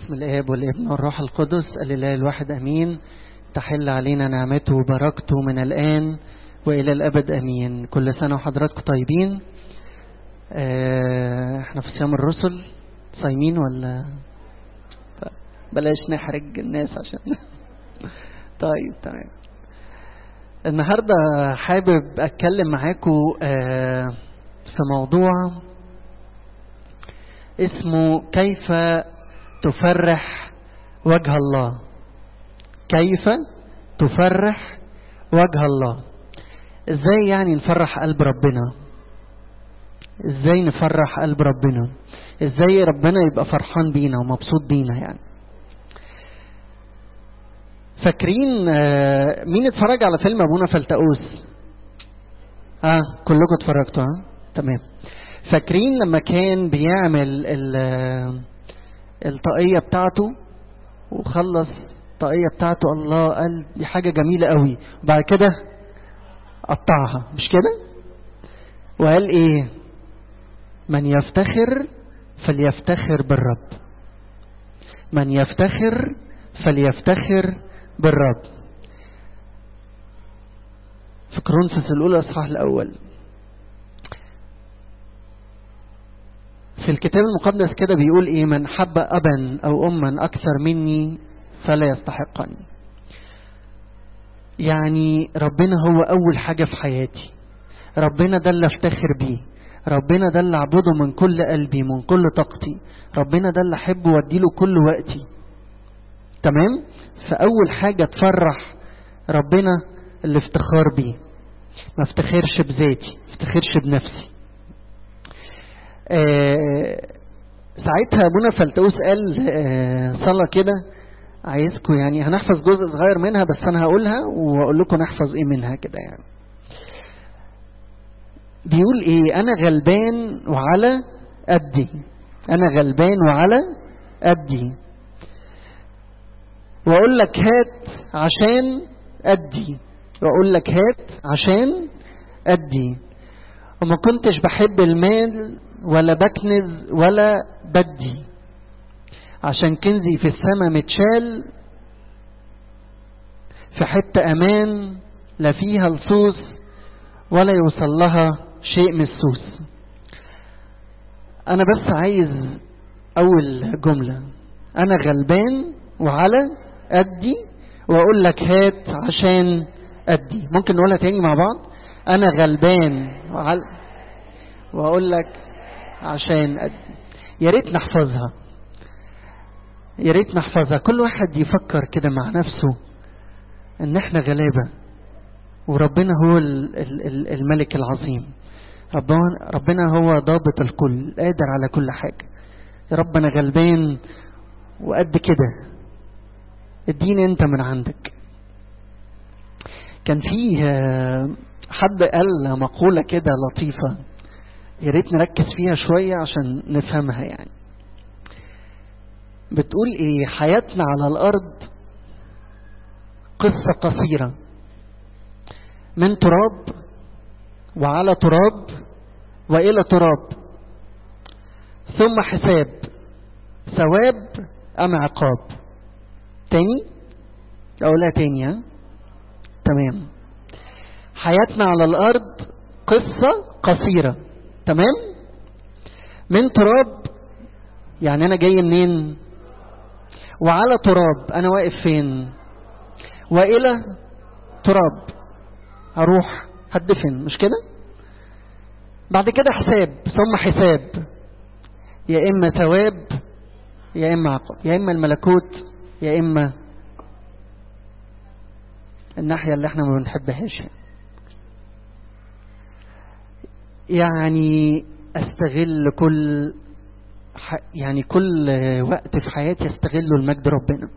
باسم الآب والابن والروح القدس الإله الواحد أمين تحل علينا نعمته وبركته من الآن وإلى الأبد أمين كل سنة وحضراتكم طيبين آه، احنا في صيام الرسل صايمين ولا بلاش نحرج الناس عشان طيب تمام النهاردة حابب أتكلم معاكم آه، في موضوع اسمه كيف تفرح وجه الله كيف تفرح وجه الله ازاي يعني نفرح قلب ربنا ازاي نفرح قلب ربنا ازاي ربنا يبقى فرحان بينا ومبسوط بينا يعني فاكرين آه، مين اتفرج على فيلم ابونا فلتقوس اه كلكم اتفرجتوا اه تمام فاكرين لما كان بيعمل ال- الطاقية بتاعته وخلص الطاقية بتاعته الله قال دي حاجة جميلة قوي وبعد كده قطعها مش كده وقال ايه من يفتخر فليفتخر بالرب من يفتخر فليفتخر بالرب في كرونسس الأولى الأصحاح الأول في الكتاب المقدس كده بيقول ايه من حب ابا او اما اكثر مني فلا يستحقني يعني ربنا هو اول حاجة في حياتي ربنا ده اللي افتخر بيه ربنا ده اللي اعبده من كل قلبي من كل طاقتي ربنا ده اللي احبه واديله كل وقتي تمام فاول حاجة تفرح ربنا الافتخار بيه ما افتخرش بذاتي ما افتخرش بنفسي آه، ساعتها ابونا فلتوس قال آه، صلى كده عايزكم يعني هنحفظ جزء صغير منها بس انا هقولها واقول لكم نحفظ ايه منها كده يعني بيقول ايه انا غلبان وعلى قدي انا غلبان وعلى قدي واقول لك هات عشان ادي واقول لك هات عشان ادي وما كنتش بحب المال ولا بكنز ولا بدي عشان كنزي في السماء متشال في حتة أمان لا فيها لصوص ولا يوصل لها شيء مسوس أنا بس عايز أول جملة أنا غلبان وعلى أدي وأقول لك هات عشان أدي ممكن نقولها تاني مع بعض أنا غلبان وعلى وأقول لك عشان أدي يا ريت نحفظها يا ريت نحفظها كل واحد يفكر كده مع نفسه ان احنا غلابة وربنا هو ال- ال- ال- الملك العظيم ربنا ربنا هو ضابط الكل قادر على كل حاجة يا رب انا غلبان وقد كده اديني انت من عندك كان فيه آه، حد قال مقولة كده لطيفة يا ريت نركز فيها شوية عشان نفهمها يعني بتقول ايه حياتنا على الارض قصة قصيرة من تراب وعلى تراب والى تراب ثم حساب ثواب ام عقاب تاني اقولها تاني ها تمام حياتنا على الارض قصة قصيرة تمام من تراب يعني انا جاي منين وعلى تراب انا واقف فين والى تراب هروح هدفن مش كده بعد كده حساب ثم حساب يا اما ثواب يا اما عقاب يا اما الملكوت يا اما الناحية اللي احنا ما بنحبهاش يعني استغل كل ح- يعني كل وقت في حياتي استغله لمجد ربنا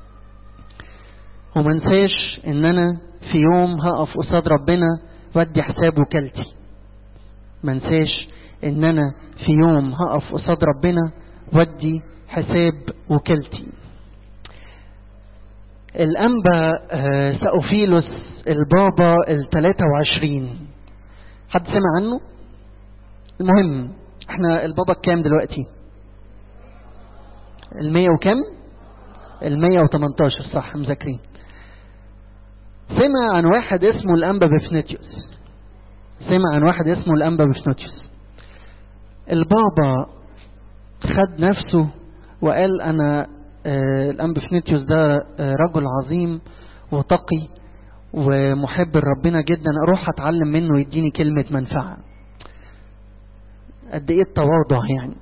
وما انساش ان انا في يوم هقف قصاد ربنا وادي حساب وكالتي ما انساش ان انا في يوم هقف قصاد ربنا وادي حساب وكالتي الانبا آه، سأوفيلوس البابا ال 23 حد سمع عنه المهم احنا البابا كام دلوقتي المية وكام ال 118 صح مذاكرين سمع عن واحد اسمه الأنبا بفنتيوس سمع عن واحد اسمه الأنبا بفنتيوس البابا خد نفسه وقال أنا آه الأنبا بفنتيوس ده آه رجل عظيم وتقي ومحب لربنا جدا اروح اتعلم منه يديني كلمة منفعة قد ايه التواضع يعني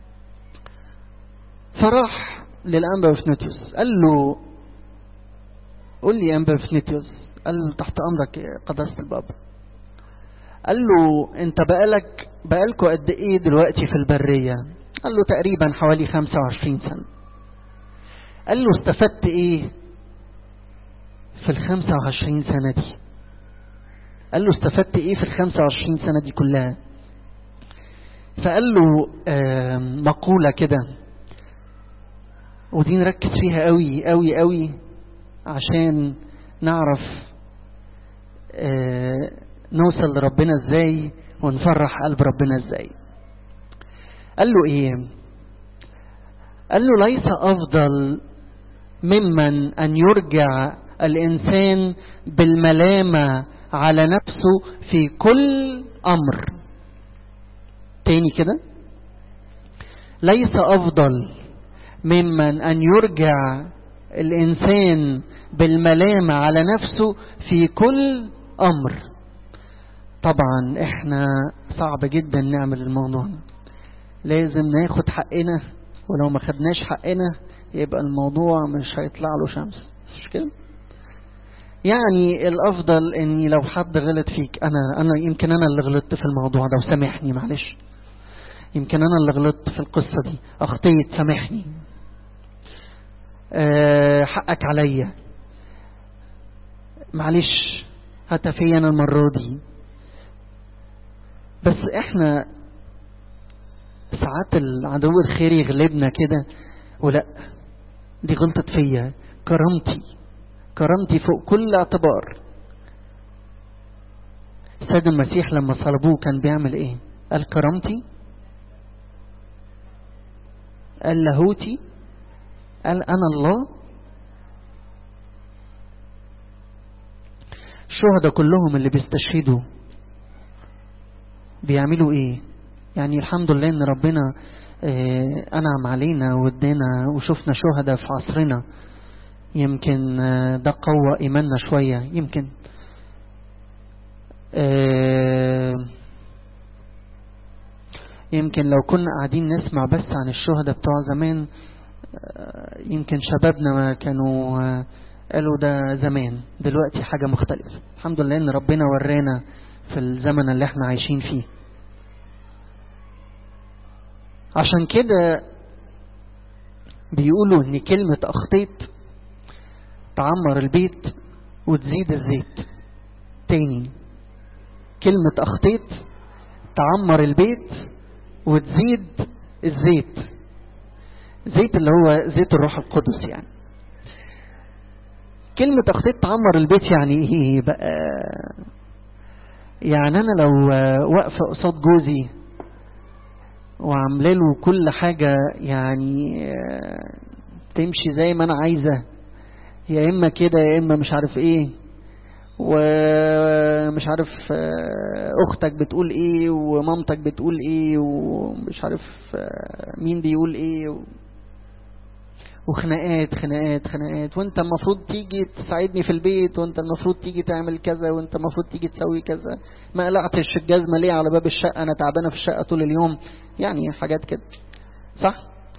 فراح للأنبا بفنتيوس قال له قول لي يا أنبا بفنتيوس قال له تحت أمرك قداسة البابا قال له انت بقالك بقالكوا قد ايه دلوقتي في البرية قال له تقريبا حوالي 25 سنة قال له استفدت ايه في الخمسة وعشرين سنة دي قال له استفدت ايه في الخمسة وعشرين سنة دي كلها فقال له مقولة كده ودي نركز فيها قوي قوي قوي عشان نعرف نوصل لربنا ازاي ونفرح قلب ربنا ازاي قال له ايه قال له ليس افضل ممن ان يرجع الإنسان بالملامة على نفسه في كل أمر تاني كده ليس أفضل ممن أن يرجع الإنسان بالملامة على نفسه في كل أمر طبعا احنا صعب جدا نعمل الموضوع لازم ناخد حقنا ولو ما خدناش حقنا يبقى الموضوع مش هيطلع له شمس مش كده يعني الافضل اني لو حد غلط فيك انا انا يمكن انا اللي غلطت في الموضوع ده وسامحني معلش يمكن انا اللي غلطت في القصه دي اخطيت سامحني أه حقك عليا معلش هات فيا انا المره دي بس احنا ساعات العدو الخير يغلبنا كده ولا دي غلطت فيا كرامتي كرامتي فوق كل اعتبار السيد المسيح لما صلبوه كان بيعمل ايه قال كرامتي قال لاهوتي قال انا الله الشهداء كلهم اللي بيستشهدوا بيعملوا ايه يعني الحمد لله ان ربنا اه انعم علينا وادانا وشفنا شهداء في عصرنا يمكن ده قوى إيماننا شوية يمكن يمكن لو كنا قاعدين نسمع بس عن الشهداء بتوع زمان يمكن شبابنا ما كانوا قالوا ده زمان دلوقتي حاجة مختلفة الحمد لله ان ربنا ورانا في الزمن اللي احنا عايشين فيه عشان كده بيقولوا ان كلمة اخطيت تعمر البيت وتزيد الزيت تاني كلمة أخطيت تعمر البيت وتزيد الزيت زيت اللي هو زيت الروح القدس يعني كلمة أخطيت تعمر البيت يعني إيه بقى يعني أنا لو واقفة قصاد جوزي وعامله له كل حاجة يعني تمشي زي ما أنا عايزة يا اما كده يا اما مش عارف ايه ومش عارف اختك بتقول ايه ومامتك بتقول ايه ومش عارف مين بيقول ايه وخناقات خناقات خناقات وانت المفروض تيجي تساعدني في البيت وانت المفروض تيجي تعمل كذا وانت المفروض تيجي تسوي كذا ما قلعتش الجزمه ليه على باب الشقه انا تعبانه في الشقه طول اليوم يعني حاجات كده صح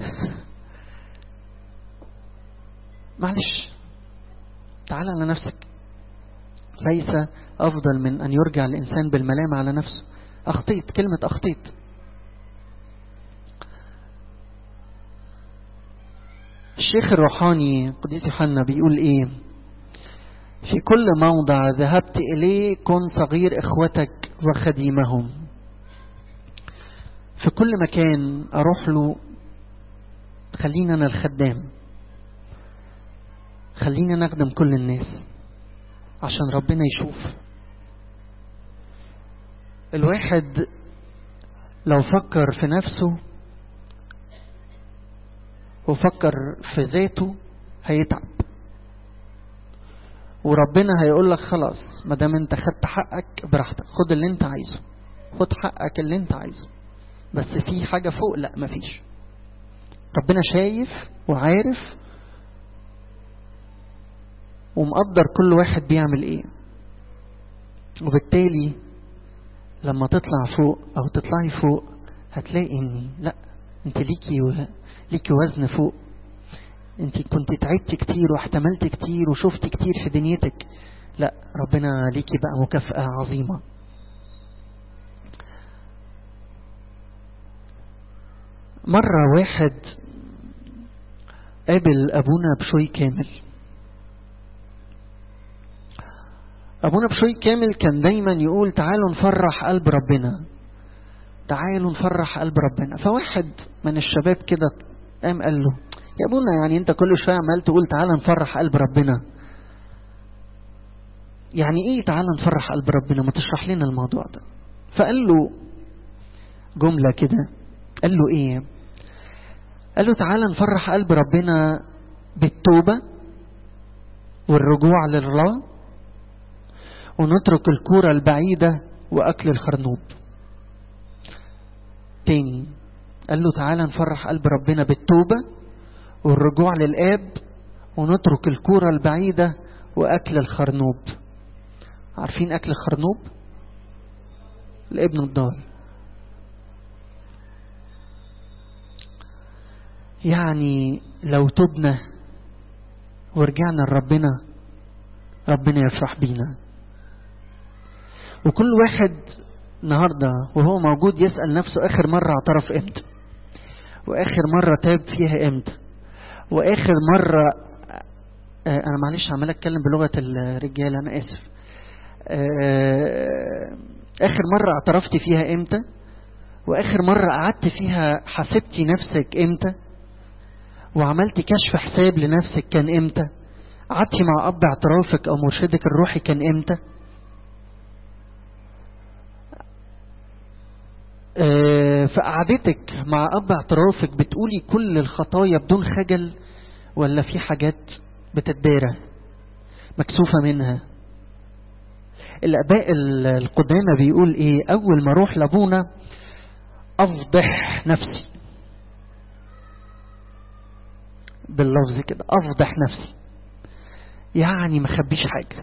معلش تعال على نفسك ليس أفضل من أن يرجع الإنسان بالملامة على نفسه أخطيت كلمة أخطيت الشيخ الروحاني قديس يوحنا بيقول إيه في كل موضع ذهبت إليه كن صغير إخوتك وخديمهم في كل مكان أروح له خلينا أنا الخدام خلينا نخدم كل الناس عشان ربنا يشوف الواحد لو فكر في نفسه وفكر في ذاته هيتعب وربنا هيقول لك خلاص ما دام انت خدت حقك براحتك خد اللي انت عايزه خد حقك اللي انت عايزه بس في حاجة فوق لا مفيش ربنا شايف وعارف ومقدر كل واحد بيعمل ايه وبالتالي لما تطلع فوق او تطلعي فوق هتلاقي اني لا انت ليكي و... ليكي وزن فوق انت كنت تعبت كتير واحتملت كتير وشفت كتير في دنيتك لا ربنا ليكي بقى مكافأة عظيمة مرة واحد قابل أبونا بشوي كامل أبونا بشوي كامل كان دايما يقول تعالوا نفرح قلب ربنا تعالوا نفرح قلب ربنا فواحد من الشباب كده قام قال له يا ابونا يعني انت كل شوية عمال تقول تعالى نفرح قلب ربنا يعني ايه تعالى نفرح قلب ربنا ما تشرح لنا الموضوع ده فقال له جملة كده قال له ايه قال له تعالى نفرح قلب ربنا بالتوبة والرجوع لله ونترك الكورة البعيدة وأكل الخرنوب تاني قال له تعالى نفرح قلب ربنا بالتوبة والرجوع للآب ونترك الكورة البعيدة وأكل الخرنوب عارفين أكل الخرنوب الابن الضال يعني لو تبنا ورجعنا لربنا ربنا يفرح بينا وكل واحد النهاردة وهو موجود يسأل نفسه آخر مرة اعترف امتى وآخر مرة تاب فيها امتى وآخر مرة آه أنا معلش عمال أتكلم بلغة الرجال أنا آسف آه آخر مرة اعترفت فيها امتى وآخر مرة قعدت فيها حسبتي نفسك امتى وعملت كشف حساب لنفسك كان امتى قعدتي مع أب اعترافك أو مرشدك الروحي كان امتى في قعدتك مع أب اعترافك بتقولي كل الخطايا بدون خجل ولا في حاجات بتدارى مكسوفة منها الآباء القدامى بيقول إيه أول ما أروح لأبونا أفضح نفسي باللفظ كده أفضح نفسي يعني ما خبيش حاجة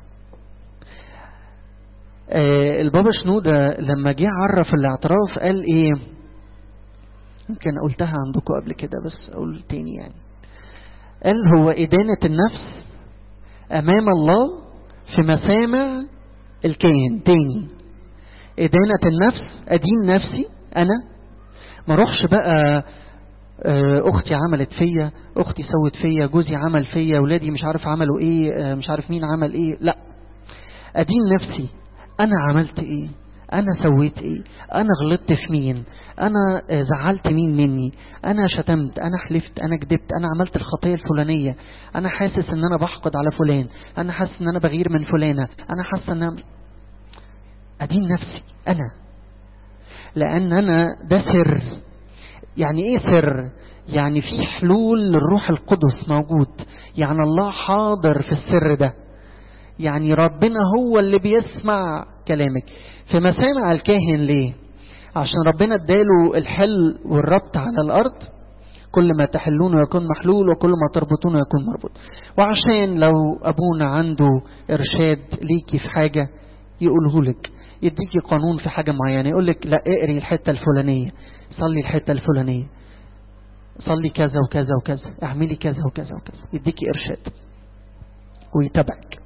آه البابا شنودة لما جه عرف الاعتراف قال ايه يمكن قلتها عندكم قبل كده بس اقول تاني يعني قال هو إدانة النفس أمام الله في مسامع الكيان تاني إدانة النفس أدين نفسي أنا ما روحش بقى أختي عملت فيا أختي سوت فيا جوزي عمل فيا ولادي مش عارف عملوا إيه مش عارف مين عمل إيه لا أدين نفسي أنا عملت إيه أنا سويت إيه أنا غلطت في مين أنا زعلت مين مني أنا شتمت أنا حلفت أنا كدبت أنا عملت الخطية الفلانية أنا حاسس إن أنا بحقد على فلان أنا حاسس إن أنا بغير من فلانة أنا حاسس إن أنا أدين نفسي أنا لأن أنا ده سر يعني إيه سر يعني في حلول للروح القدس موجود يعني الله حاضر في السر ده يعني ربنا هو اللي بيسمع كلامك في مسامع الكاهن ليه عشان ربنا اداله الحل والربط على الارض كل ما تحلونه يكون محلول وكل ما تربطونه يكون مربوط وعشان لو ابونا عنده ارشاد ليكي في حاجة يقوله لك يديكي قانون في حاجة معينة يقول لك لا اقري الحتة الفلانية صلي الحتة الفلانية صلي كذا وكذا وكذا اعملي كذا وكذا وكذا يديكي ارشاد ويتابعك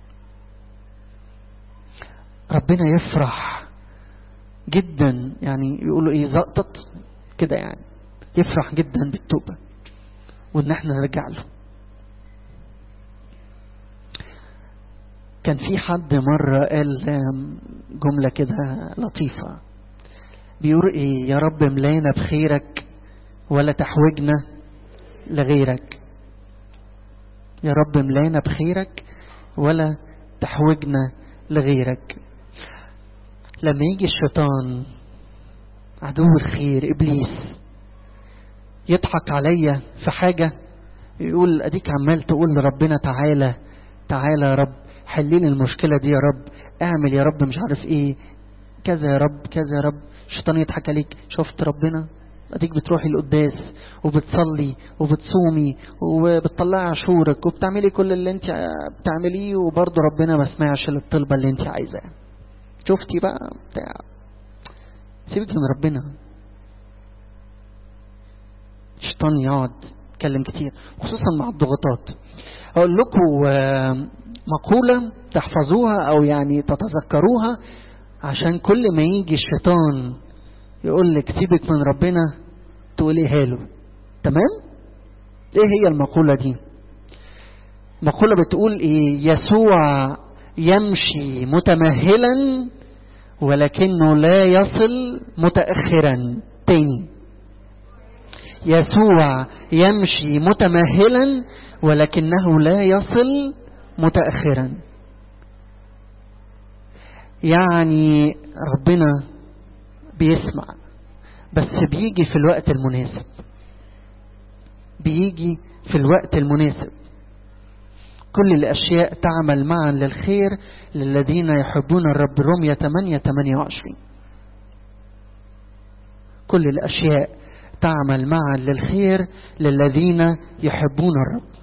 ربنا يفرح جدا يعني يقولوا ايه زقطت كده يعني يفرح جدا بالتوبة وان احنا نرجع له كان في حد مرة قال جملة كده لطيفة بيقول ايه يا رب ملانا بخيرك ولا تحوجنا لغيرك يا رب ملانا بخيرك ولا تحوجنا لغيرك لما يجي الشيطان عدو الخير إبليس يضحك عليا في حاجة يقول اديك عمال تقول لربنا تعالى تعالى يا رب حلين المشكلة دي يا رب اعمل يا رب مش عارف ايه كذا يا رب كذا يا رب الشيطان يضحك عليك شفت ربنا اديك بتروحي القداس وبتصلي وبتصومي وبتطلعي عشورك وبتعملي كل اللي انت بتعمليه وبرضه ربنا ما سمعش الطلبة اللي انت عايزاها شفتي بقى بتاع سيبك من ربنا الشيطان يقعد يتكلم كتير خصوصا مع الضغوطات اقول لكم مقولة تحفظوها او يعني تتذكروها عشان كل ما يجي الشيطان يقول لك سيبك من ربنا تقوليها له تمام ايه هي المقولة دي مقولة بتقول ايه يسوع يمشي متمهلا ولكنه لا يصل متأخرا تاني يسوع يمشي متمهلا ولكنه لا يصل متأخرا يعني ربنا بيسمع بس بيجي في الوقت المناسب بيجي في الوقت المناسب كل الأشياء تعمل معا للخير للذين يحبون الرب رمية 8 28 كل الأشياء تعمل معا للخير للذين يحبون الرب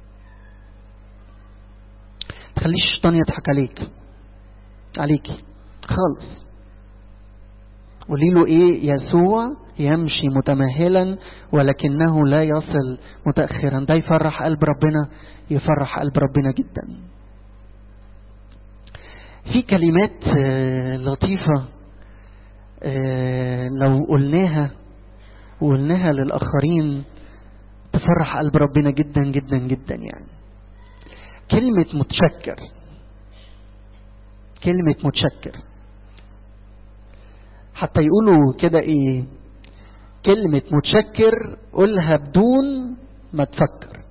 تخليش الشيطان يضحك عليك عليكي خالص قولي له ايه يسوع يمشي متمهلا ولكنه لا يصل متأخرا ده يفرح قلب ربنا يفرح قلب ربنا جدا في كلمات لطيفة لو قلناها وقلناها للآخرين تفرح قلب ربنا جدا جدا جدا يعني كلمة متشكر كلمة متشكر حتى يقولوا كده ايه كلمة متشكر قولها بدون ما تفكر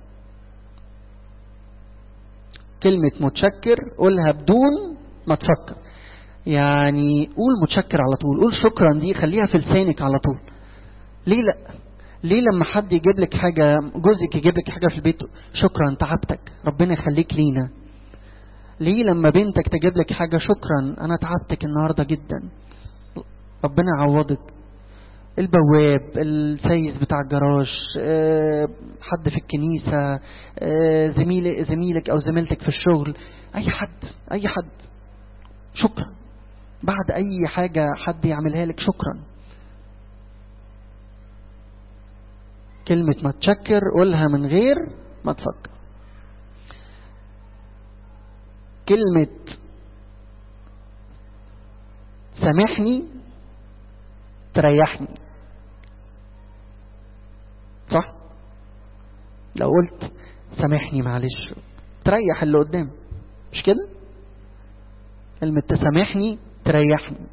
كلمة متشكر قولها بدون ما تفكر يعني قول متشكر على طول قول شكرا دي خليها في لسانك على طول ليه لا ليه لما حد يجيب لك حاجة جوزك يجيب لك حاجة في البيت شكرا تعبتك ربنا يخليك لينا ليه لما بنتك تجيب لك حاجة شكرا انا تعبتك النهاردة جدا ربنا يعوضك البواب السيس بتاع الجراج حد في الكنيسة زميلك زميلك او زميلتك في الشغل اي حد اي حد شكرا بعد اي حاجة حد يعملها لك شكرا كلمة ما تشكر قولها من غير ما تفكر كلمة سامحني تريحني صح لو قلت سامحني معلش تريح اللي قدام مش كده كلمة تسامحني تريحني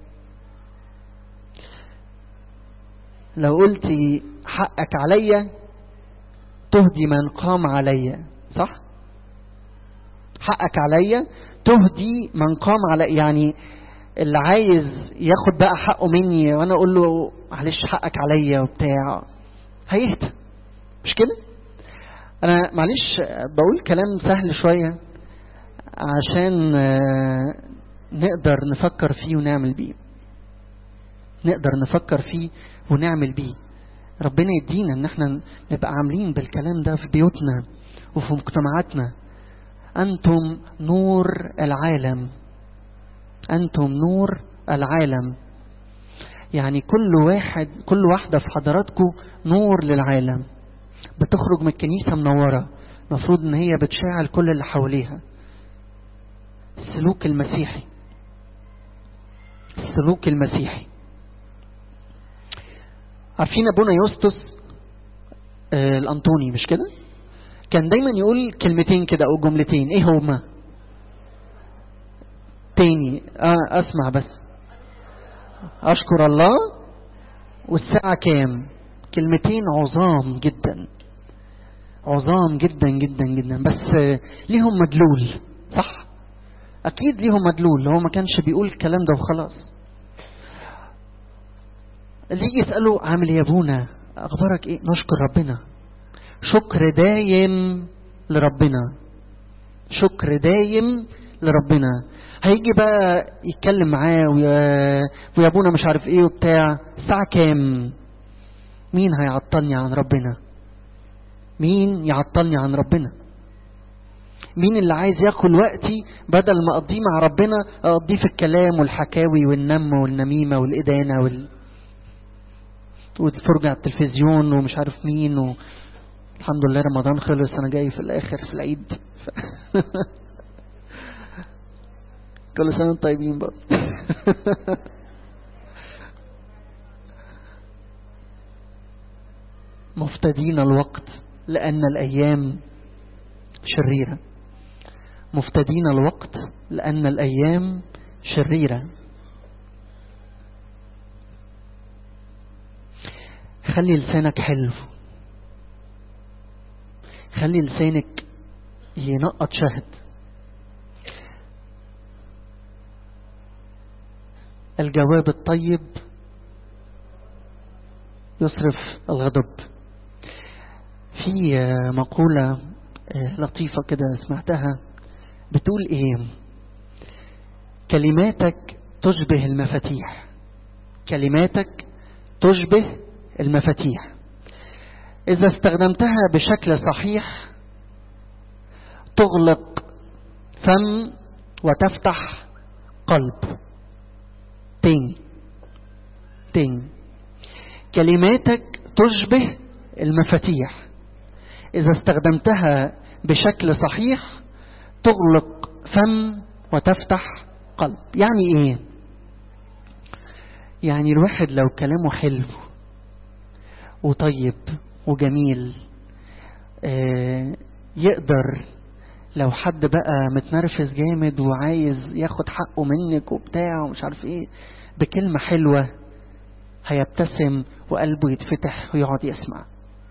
لو قلتي حقك عليا تهدي من قام عليا صح حقك عليا تهدي من قام علي يعني اللي عايز ياخد بقى حقه مني وانا اقول له معلش حقك عليا وبتاع هيهدى مش كده انا معلش بقول كلام سهل شوية عشان نقدر نفكر فيه ونعمل بيه نقدر نفكر فيه ونعمل بيه ربنا يدينا ان احنا نبقى عاملين بالكلام ده في بيوتنا وفي مجتمعاتنا انتم نور العالم انتم نور العالم يعني كل واحد كل واحدة في حضراتكم نور للعالم بتخرج من الكنيسة منورة المفروض ان هي بتشعل كل اللي حواليها السلوك المسيحي السلوك المسيحي عارفين ابونا يوستس آه الانطوني مش كده كان دايما يقول كلمتين كده او جملتين ايه هما تاني آه اسمع بس اشكر الله والساعة كام كلمتين عظام جدا عظام جدا جدا جدا بس آه ليهم مدلول صح اكيد ليهم مدلول هو ما كانش بيقول الكلام ده وخلاص اللي يجي يسأله عامل يا ابونا اخبارك ايه نشكر ربنا شكر دايم لربنا شكر دايم لربنا هيجي بقى يتكلم معاه ويا, ويا ابونا مش عارف ايه وبتاع الساعة كام مين هيعطلني عن ربنا مين يعطلني عن ربنا مين اللي عايز ياكل وقتي بدل ما اقضيه مع ربنا اقضيه في الكلام والحكاوي والنم والنميمه والادانه وال والفرجة على التلفزيون ومش عارف مين و... الحمد لله رمضان خلص انا جاي في الاخر في العيد ف... كل سنه وانتم طيبين بقى مفتدين الوقت لأن الأيام شريرة مفتدين الوقت لأن الأيام شريرة خلي لسانك حلو خلي لسانك ينقط شهد الجواب الطيب يصرف الغضب في مقولة لطيفة كده سمعتها بتقول ايه كلماتك تشبه المفاتيح كلماتك تشبه المفاتيح إذا استخدمتها بشكل صحيح تغلق فم وتفتح قلب تاني تاني كلماتك تشبه المفاتيح إذا استخدمتها بشكل صحيح تغلق فم وتفتح قلب يعني إيه يعني الواحد لو كلامه حلو وطيب وجميل آه يقدر لو حد بقى متنرفز جامد وعايز ياخد حقه منك وبتاع ومش عارف ايه بكلمة حلوة هيبتسم وقلبه يتفتح ويقعد يسمع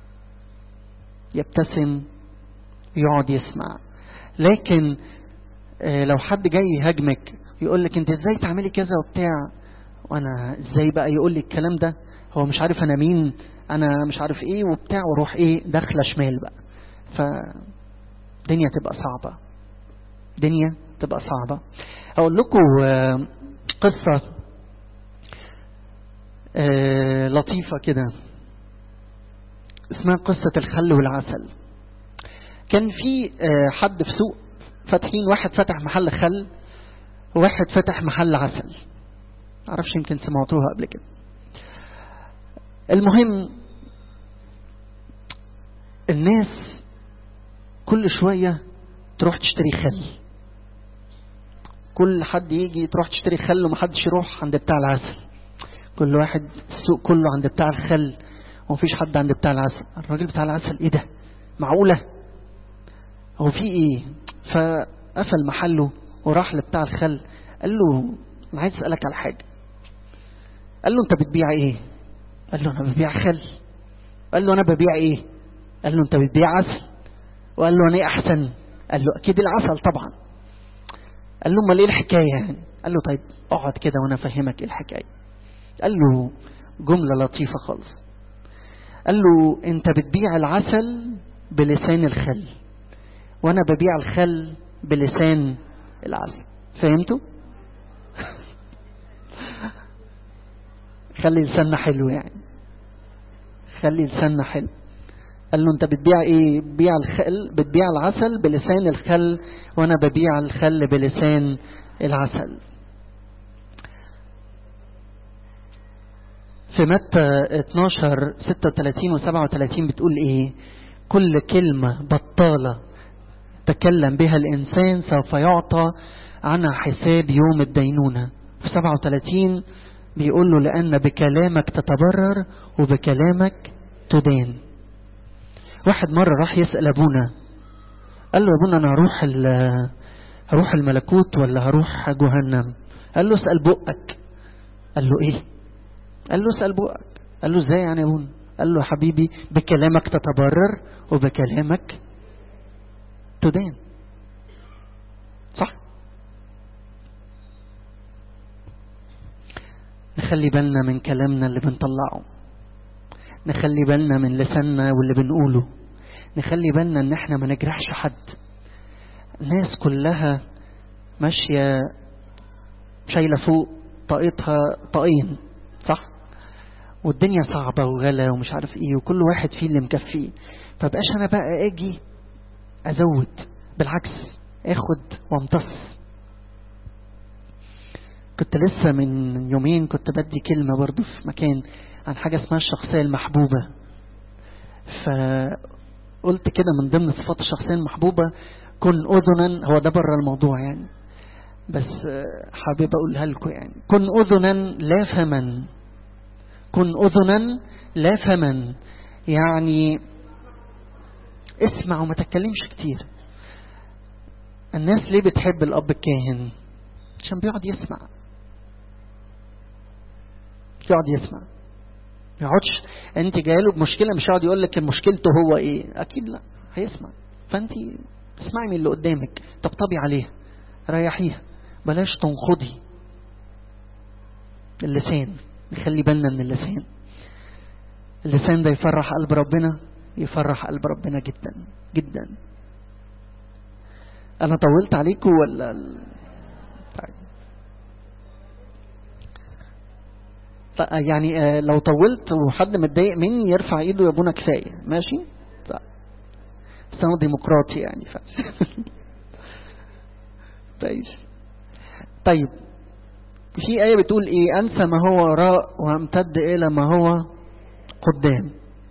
يبتسم يقعد يسمع لكن آه لو حد جاي يهاجمك يقول لك انت ازاي تعملي كذا وبتاع وانا ازاي بقى يقول لي الكلام ده هو مش عارف انا مين انا مش عارف ايه وبتاع واروح ايه داخله شمال بقى فدنيا تبقى صعبه دنيا تبقى صعبه اقول لكم قصه لطيفه كده اسمها قصه الخل والعسل كان في حد في سوق فاتحين واحد فتح محل خل وواحد فتح محل عسل معرفش يمكن سمعتوها قبل كده المهم الناس كل شوية تروح تشتري خل كل حد يجي تروح تشتري خل ومحدش يروح عند بتاع العسل كل واحد السوق كله عند بتاع الخل ومفيش حد عند بتاع العسل الراجل بتاع العسل ايه ده معقولة هو في ايه فقفل محله وراح لبتاع الخل قال له انا عايز اسألك على حاجة قال له انت بتبيع ايه قال له انا ببيع خل قال له انا ببيع ايه قال له انت بتبيع عسل وقال له انا ايه احسن قال له اكيد العسل طبعا قال له امال ايه الحكايه يعني قال له طيب اقعد كده وانا افهمك ايه الحكايه قال له جمله لطيفه خالص قال له انت بتبيع العسل بلسان الخل وانا ببيع الخل بلسان العسل فهمتوا خلي لساننا حلو يعني خلي لساننا حلو قال له انت بتبيع ايه بتبيع الخل بتبيع العسل بلسان الخل وانا ببيع الخل بلسان العسل في متى 12 36 و 37 بتقول ايه كل كلمة بطالة تكلم بها الإنسان سوف يعطى عنها حساب يوم الدينونة في 37 بيقول له لأن بكلامك تتبرر وبكلامك تدان واحد مرة راح يسأل أبونا قال له أبونا أنا هروح هروح الملكوت ولا هروح جهنم قال له اسأل بقك قال له إيه قال له اسأل بقك قال له إزاي يعني يا أبونا قال له حبيبي بكلامك تتبرر وبكلامك تدان صح نخلي بالنا من كلامنا اللي بنطلعه نخلي بالنا من لساننا واللي بنقوله نخلي بالنا ان احنا ما نجرحش حد الناس كلها ماشية شايلة فوق طاقتها طاقين صح والدنيا صعبة وغلا ومش عارف ايه وكل واحد فيه اللي مكفيه فبقاش انا بقى اجي ازود بالعكس اخد وامتص كنت لسه من يومين كنت بدي كلمة برضو في مكان عن حاجة اسمها الشخصية المحبوبة فقلت كده من ضمن صفات الشخصية المحبوبة كن أذنا هو ده بره الموضوع يعني بس حابب أقولها لكم يعني كن أذنا لا فما كن أذنا لا فما يعني اسمع وما تتكلمش كتير الناس ليه بتحب الأب الكاهن عشان بيقعد يسمع يقعد يسمع ما يقعدش انت جايله بمشكله مش هيقعد يقول لك مشكلته هو ايه اكيد لا هيسمع فانت اسمعي من اللي قدامك طبطبي عليه ريحيها بلاش تنخضي اللسان نخلي بالنا من اللسان اللسان ده يفرح قلب ربنا يفرح قلب ربنا جدا جدا انا طولت عليكم ولا طيب. يعني لو طولت وحد متضايق مني يرفع ايده يا ابونا كفايه ماشي طيب. بس انا ديمقراطي يعني ف... طيب طيب في آية بتقول إيه أنسى ما هو وراء وأمتد إلى ما هو قدام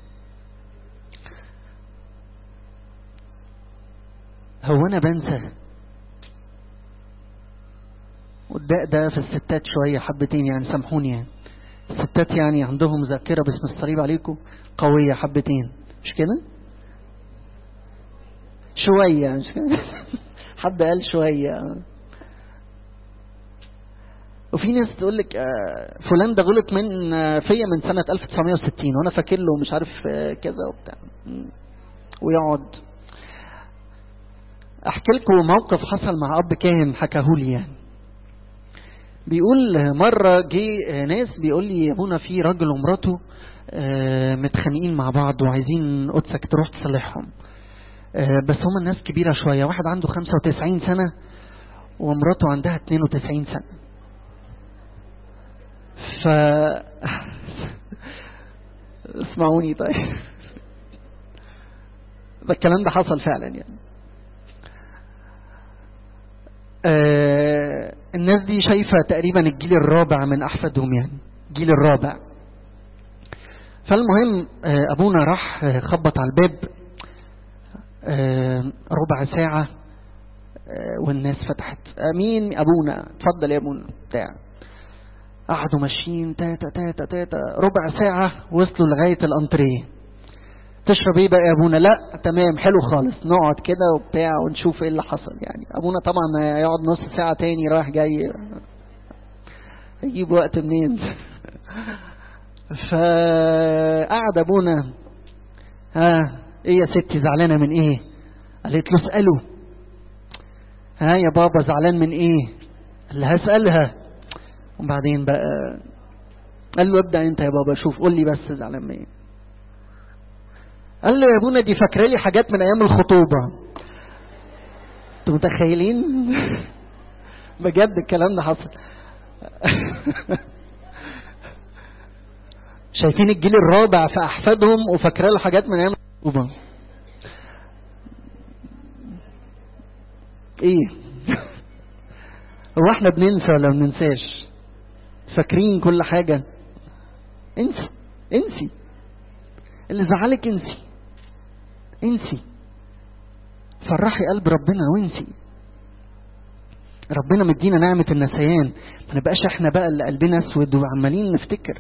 هو أنا بنسى والداء ده في الستات شوية حبتين يعني سامحوني يعني الستات يعني عندهم ذاكرة باسم الصليب عليكم قوية حبتين مش كده شوية مش كده حد قال شوية وفي ناس تقول لك فلان ده غلط من فيا من سنة 1960 وانا فاكر له مش عارف كذا وبتاع ويقعد احكي لكم موقف حصل مع اب كاهن حكاهولي يعني بيقول مرة جه ناس بيقول لي يا ابونا في راجل ومراته متخانقين مع بعض وعايزين قدسك تروح تصلحهم بس هم الناس كبيرة شوية واحد عنده 95 سنة ومراته عندها 92 سنة ف اسمعوني طيب ده الكلام ده حصل فعلا يعني آه الناس دي شايفة تقريبا الجيل الرابع من أحفادهم يعني الجيل الرابع فالمهم آه أبونا راح خبط على الباب آه ربع ساعة والناس فتحت مين أبونا اتفضل يا أبونا بتاع قعدوا ماشيين تاتا تاتا تاتا ربع ساعة وصلوا لغاية الأنتريه تشرب ايه بقى يا ابونا لا تمام حلو خالص نقعد كده وبتاع ونشوف ايه اللي حصل يعني ابونا طبعا هيقعد نص ساعة تاني رايح جاي يجيب وقت منين فقعد ابونا ها ايه يا ستي زعلانة من ايه قالت له اسأله ها يا بابا زعلان من ايه قال لها اسألها وبعدين بقى قال له ابدأ انت يا بابا شوف قول لي بس زعلان من ايه قال له يا ابونا دي فاكره لي حاجات من ايام الخطوبه انتوا متخيلين بجد الكلام ده حصل شايفين الجيل الرابع في احفادهم وفاكره له حاجات من ايام الخطوبه ايه هو احنا بننسى ولا ما بننساش فاكرين كل حاجه انسي انسي اللي زعلك انسي انسي فرحي قلب ربنا وانسي ربنا مدينا نعمة النسيان ما نبقاش احنا بقى اللي قلبنا اسود وعمالين نفتكر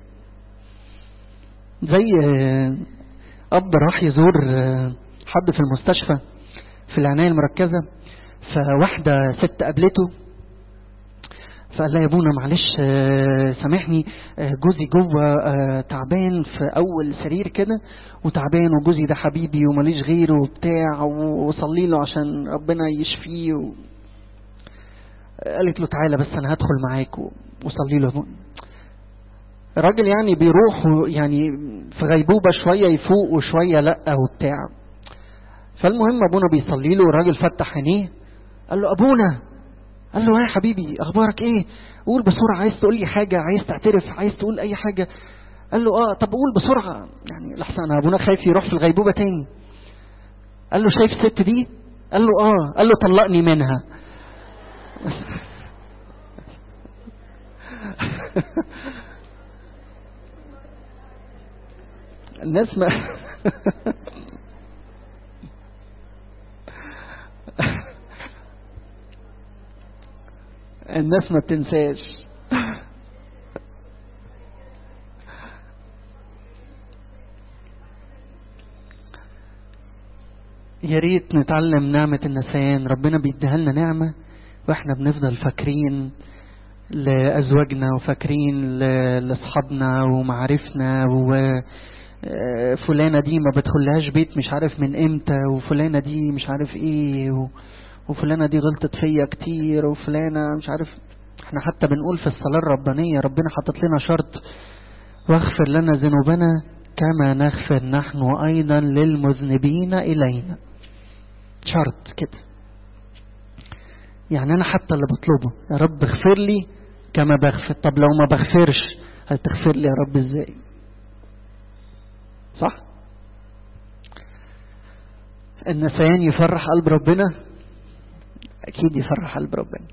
زي اب راح يزور حد في المستشفى في العناية المركزة فواحدة ست قابلته فقال لها يا ابونا معلش سامحني جوزي جوه تعبان في اول سرير كده وتعبان وجوزي ده حبيبي وماليش غيره وبتاع وصلي له عشان ربنا يشفيه و... قالت له تعالى بس انا هدخل معاك وصلي له الراجل يعني بيروح يعني في غيبوبة شوية يفوق وشوية لا وبتاع فالمهم ابونا بيصلي له والراجل فتح عينيه قال له ابونا قال له يا حبيبي اخبارك ايه قول بسرعه عايز تقول لي حاجه عايز تعترف عايز تقول اي حاجه قال له اه طب قول بسرعه يعني لحسن ابونا خايف يروح في الغيبوبه تاني قال له شايف الست دي قال له اه قال له طلقني منها الناس ما الناس ما بتنساش يا ريت نتعلم نعمة النسيان ربنا بيديها لنا نعمة واحنا بنفضل فاكرين لأزواجنا وفاكرين لأصحابنا ومعارفنا وفلانة دي ما بدخلهاش بيت مش عارف من امتى وفلانة دي مش عارف ايه و... وفلانة دي غلطت فيا كتير وفلانة مش عارف احنا حتى بنقول في الصلاة الربانية ربنا حاطط لنا شرط واغفر لنا ذنوبنا كما نغفر نحن أيضا للمذنبين إلينا شرط كده يعني أنا حتى اللي بطلبه يا رب اغفر لي كما بغفر طب لو ما بغفرش هتغفر لي يا رب ازاي صح النسيان يفرح قلب ربنا أكيد يفرح قلب ربنا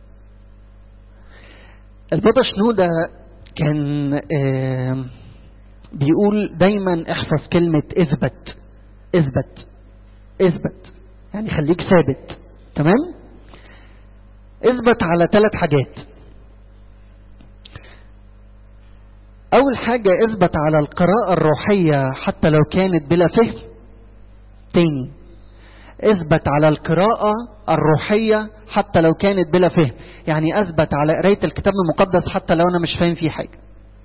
البابا شنودة كان آه بيقول دايما احفظ كلمة اثبت اثبت اثبت يعني خليك ثابت تمام اثبت على ثلاث حاجات اول حاجة اثبت على القراءة الروحية حتى لو كانت بلا فهم تاني اثبت على القراءة الروحية حتى لو كانت بلا فهم يعني اثبت على قراية الكتاب المقدس حتى لو انا مش فاهم فيه حاجة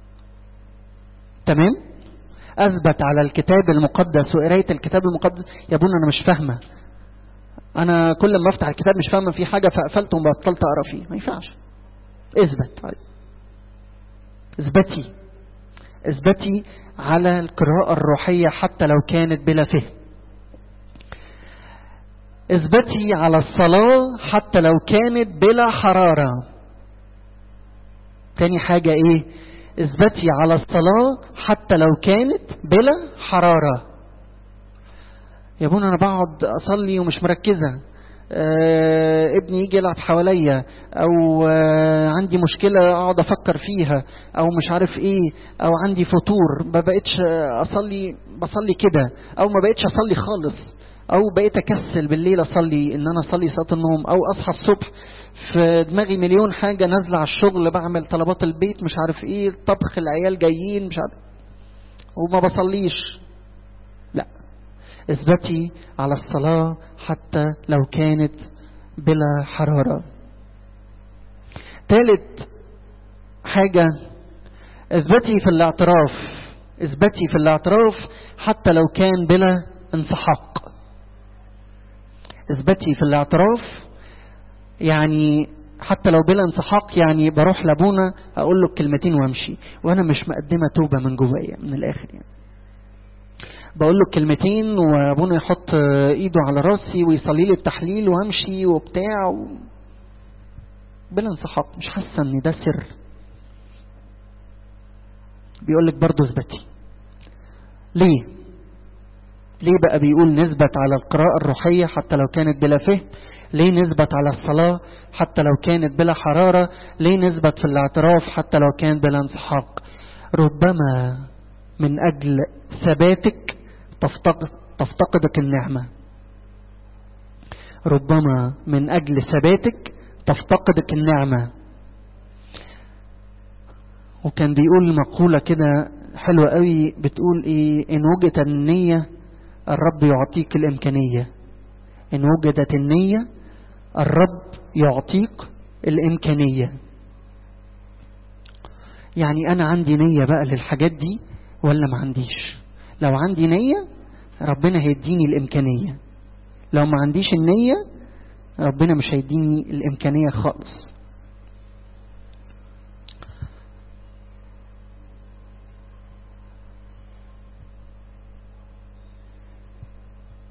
تمام اثبت على الكتاب المقدس وقرايه الكتاب المقدس يا ابونا انا مش فاهمه انا كل ما افتح الكتاب مش فاهمه فيه حاجه فقفلته وبطلت اقرا فيه ما ينفعش اثبت طيب. اثبتي اثبتي على القراءه الروحيه حتى لو كانت بلا فهم اثبتي على الصلاه حتى لو كانت بلا حراره تاني حاجه ايه اثبتي على الصلاة حتى لو كانت بلا حرارة يا ابونا انا بقعد اصلي ومش مركزة آه ابني يجي يلعب حواليا او آه عندي مشكلة اقعد افكر فيها او مش عارف ايه او عندي فطور ما بقتش اصلي بصلي كده او ما بقتش اصلي خالص او بقيت اكسل بالليل اصلي ان انا اصلي صلاه النوم او اصحى الصبح في دماغي مليون حاجه نازله على الشغل بعمل طلبات البيت مش عارف ايه طبخ العيال جايين مش عارف وما بصليش لا اثبتي على الصلاه حتى لو كانت بلا حراره ثالث حاجه اثبتي في الاعتراف اثبتي في الاعتراف حتى لو كان بلا انسحاق اثبتي في الاعتراف يعني حتى لو بلا انسحاق يعني بروح لابونا اقول له الكلمتين وامشي وانا مش مقدمه توبه من جوايا من الاخر يعني بقول له الكلمتين وابونا يحط ايده على راسي ويصلي لي التحليل وامشي وبتاع و... بلا انسحاق مش حاسه ان ده سر بيقول لك برضه اثبتي ليه ليه بقى بيقول نثبت على القراءة الروحية حتى لو كانت بلا فهم ليه نثبت على الصلاة حتى لو كانت بلا حرارة ليه نثبت في الاعتراف حتى لو كان بلا انسحاق ربما من أجل ثباتك تفتقد تفتقدك النعمة ربما من أجل ثباتك تفتقدك النعمة وكان بيقول مقولة كده حلوة قوي بتقول ايه ان وجدت النية الرب يعطيك الامكانية ان وجدت النية الرب يعطيك الامكانية يعني انا عندي نية بقى للحاجات دي ولا ما عنديش لو عندي نية ربنا هيديني الامكانية لو ما عنديش النية ربنا مش هيديني الامكانية خالص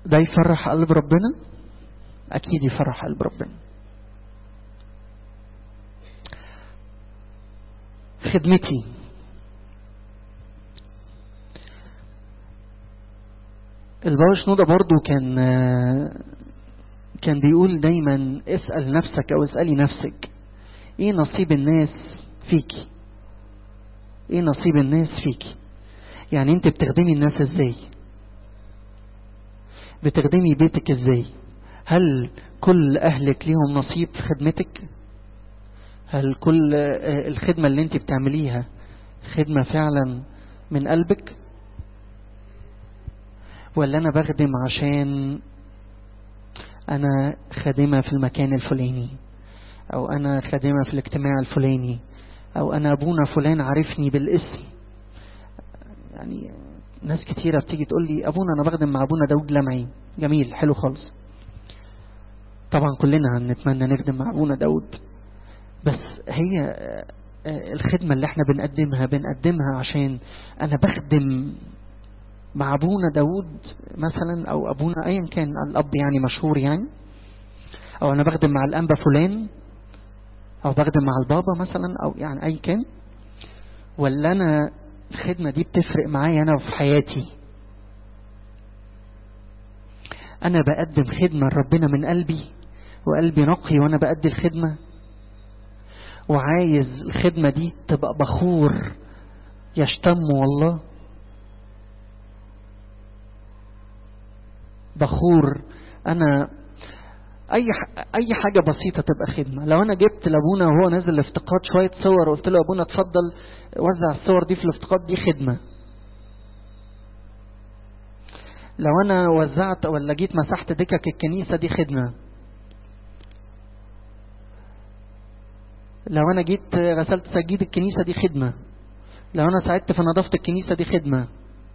ده يفرح قلب ربنا اكيد يفرح قلب ربنا خدمتي البابا شنودة برضو كان كان بيقول دايما اسأل نفسك او اسألي نفسك ايه نصيب الناس فيكي ايه نصيب الناس فيكي يعني انت بتخدمي الناس ازاي بتخدمي بيتك ازاي هل كل اهلك ليهم نصيب في خدمتك هل كل الخدمة اللي انت بتعمليها خدمة فعلا من قلبك ولا انا بخدم عشان انا خادمة في المكان الفلاني او انا خادمة في الاجتماع الفلاني او انا ابونا فلان عارفني بالاسم يعني ناس كتيرة بتيجي تقول لي ابونا انا بخدم مع ابونا داود لمعي جميل حلو خالص طبعا كلنا هنتمنى نخدم مع ابونا داود بس هي الخدمة اللي احنا بنقدمها بنقدمها عشان انا بخدم مع ابونا داود مثلا او ابونا ايا كان الاب يعني مشهور يعني او انا بخدم مع الانبا فلان او بخدم مع البابا مثلا او يعني اي كان ولا انا الخدمة دي بتفرق معايا انا في حياتي انا بقدم خدمة لربنا من قلبي وقلبي نقي وانا بأدي الخدمة وعايز الخدمة دي تبقى بخور يشتم والله بخور انا اي اي حاجه بسيطه تبقى خدمه لو انا جبت لابونا وهو نازل الافتقاد شويه صور وقلت له ابونا اتفضل وزع الصور دي في الافتقاد دي خدمه لو انا وزعت ولا جيت مسحت دكك الكنيسه دي خدمه لو انا جيت غسلت سجيد الكنيسه دي خدمه لو انا ساعدت في نظافه الكنيسه دي خدمه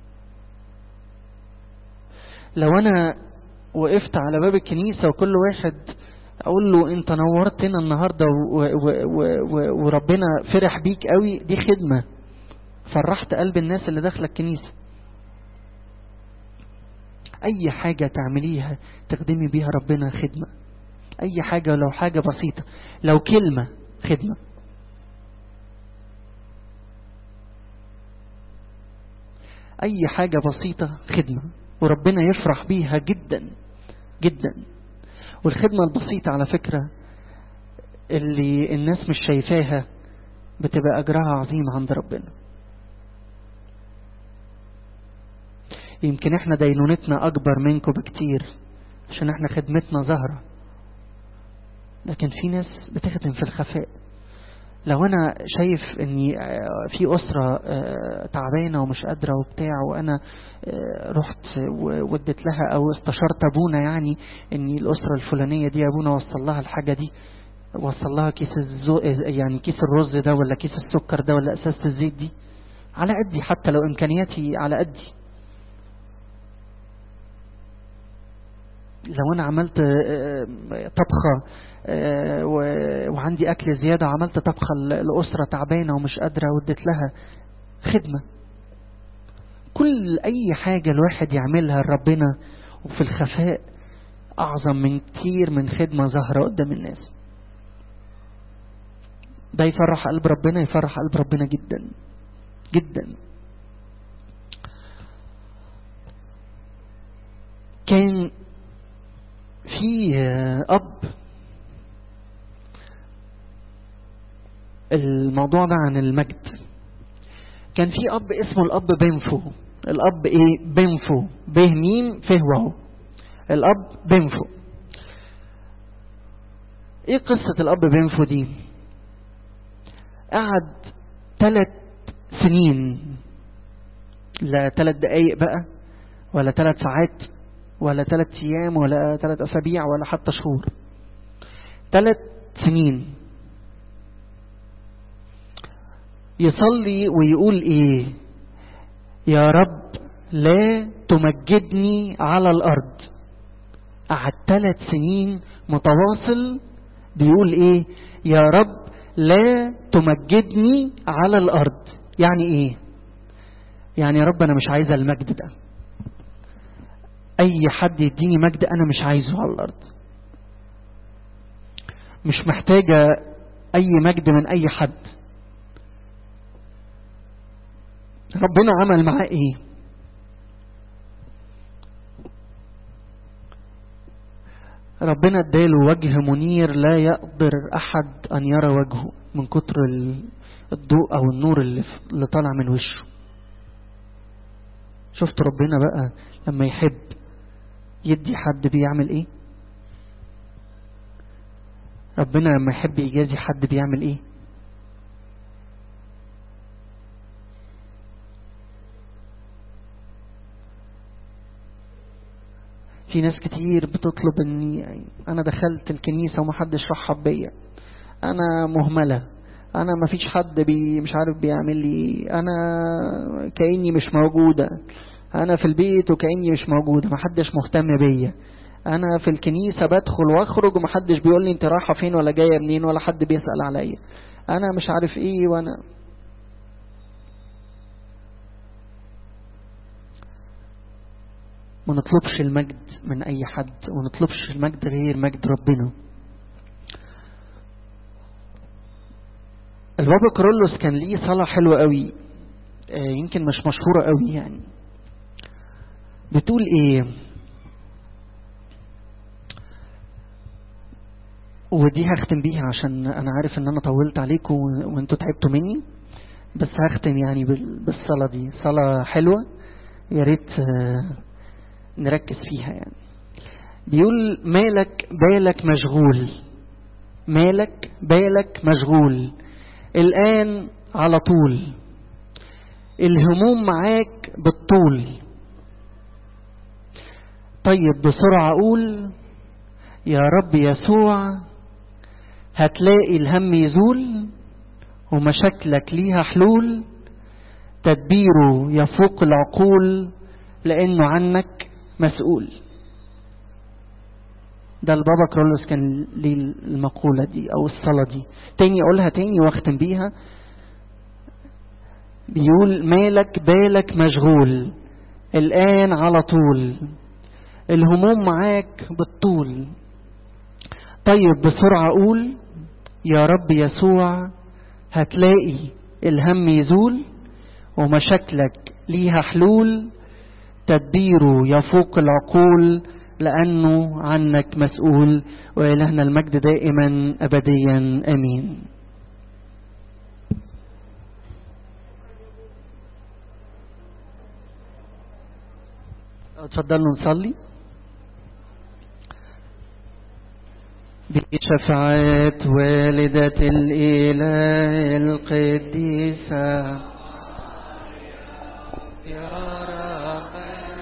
لو انا وقفت على باب الكنيسة وكل واحد اقول له انت نورتنا النهاردة و و و وربنا فرح بيك قوي دي خدمة فرحت قلب الناس اللي داخله الكنيسة اي حاجة تعمليها تخدمي بيها ربنا خدمة اي حاجة لو حاجة بسيطة لو كلمة خدمة اي حاجة بسيطة خدمة وربنا يفرح بيها جدا جدا والخدمة البسيطة على فكرة اللي الناس مش شايفاها بتبقى أجرها عظيم عند ربنا يمكن احنا دينونتنا أكبر منكم بكتير عشان احنا خدمتنا ظاهرة لكن في ناس بتخدم في الخفاء لو انا شايف اني في اسرة تعبانة ومش قادرة وبتاع وانا رحت واديت لها او استشرت ابونا يعني اني الاسرة الفلانية دي ابونا وصل لها الحاجة دي وصل لها كيس الزو يعني كيس الرز ده ولا كيس السكر ده ولا اساسة الزيت دي على قدي حتى لو امكانياتي على قدي لو انا عملت طبخة وعندي اكل زيادة عملت طبخة لأسرة تعبانة ومش قادرة وديت لها خدمة كل اي حاجة الواحد يعملها لربنا وفي الخفاء اعظم من كتير من خدمة ظاهرة قدام الناس ده يفرح قلب ربنا يفرح قلب ربنا جدا جدا كان في أب الموضوع ده عن المجد كان في أب اسمه الأب بنفو الأب إيه بنفو به ميم فه واو الأب بنفو إيه قصة الأب بنفو دي قعد ثلاث سنين لا ثلاث دقايق بقى ولا ثلاث ساعات ولا ثلاث ايام ولا ثلاث اسابيع ولا حتى شهور ثلاث سنين يصلي ويقول ايه يا رب لا تمجدني على الارض قعد ثلاث سنين متواصل بيقول ايه يا رب لا تمجدني على الارض يعني ايه يعني يا رب انا مش عايز المجد ده اي حد يديني مجد انا مش عايزه على الارض مش محتاجة اي مجد من اي حد ربنا عمل معاه ايه ربنا اداله وجه منير لا يقدر احد ان يرى وجهه من كتر الضوء او النور اللي, اللي طالع من وشه شفت ربنا بقى لما يحب يدي حد بيعمل ايه ربنا لما يحب يجازي حد بيعمل ايه في ناس كتير بتطلب اني انا دخلت الكنيسة ومحدش رحب بيا انا مهملة انا مفيش حد بي مش عارف بيعمل لي انا كأني مش موجودة انا في البيت وكأني مش موجودة محدش مهتم بيا انا في الكنيسة بدخل واخرج ومحدش بيقول لي انت رايحة فين ولا جاية منين ولا حد بيسأل عليا انا مش عارف ايه وانا ما نطلبش المجد من اي حد وما نطلبش المجد غير مجد ربنا البابا كرولوس كان ليه صلاة حلوة قوي يمكن مش مشهورة قوي يعني بتقول ايه ودي هختم بيها عشان انا عارف ان انا طولت عليكم وانتوا تعبتوا مني بس هختم يعني بالصلاة دي صلاة حلوة يا ريت نركز فيها يعني بيقول مالك بالك مشغول مالك بالك مشغول الآن على طول الهموم معاك بالطول طيب بسرعة أقول يا رب يسوع هتلاقي الهم يزول ومشاكلك ليها حلول تدبيره يفوق العقول لأنه عنك مسؤول ده البابا كرولوس كان ليه المقولة دي أو الصلاة دي تاني أقولها تاني واختم بيها بيقول مالك بالك مشغول الآن على طول الهموم معاك بالطول طيب بسرعة أقول يا رب يسوع هتلاقي الهم يزول ومشاكلك ليها حلول تدبيره يفوق العقول لأنه عنك مسؤول وإلهنا المجد دائما أبديا أمين اتفضلوا نصلي بشفاعة والدة الإله القديسة يا رب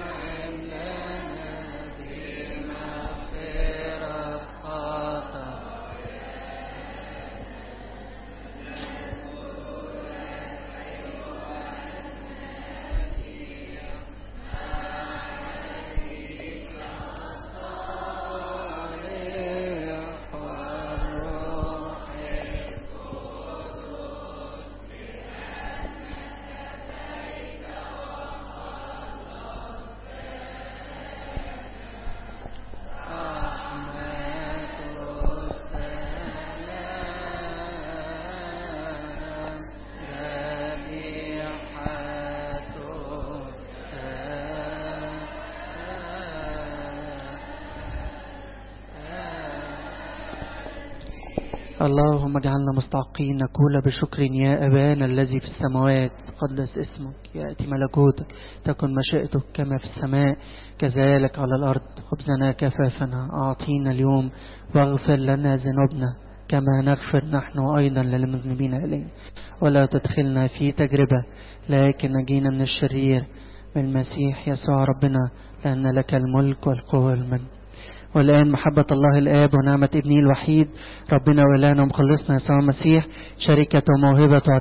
اللهم اجعلنا مستحقين نقول بشكر يا أبانا الذي في السماوات قدس اسمك يأتي ملكوتك تكن مشيئتك كما في السماء كذلك على الأرض خبزنا كفافنا أعطينا اليوم واغفر لنا ذنوبنا كما نغفر نحن أيضا للمذنبين إلينا ولا تدخلنا في تجربة لكن نجينا من الشرير من المسيح يسوع ربنا لأن لك الملك والقوة والمن والآن محبة الله الآب ونعمة ابنه الوحيد ربنا ولانا ومخلصنا يسوع المسيح شركة وموهبة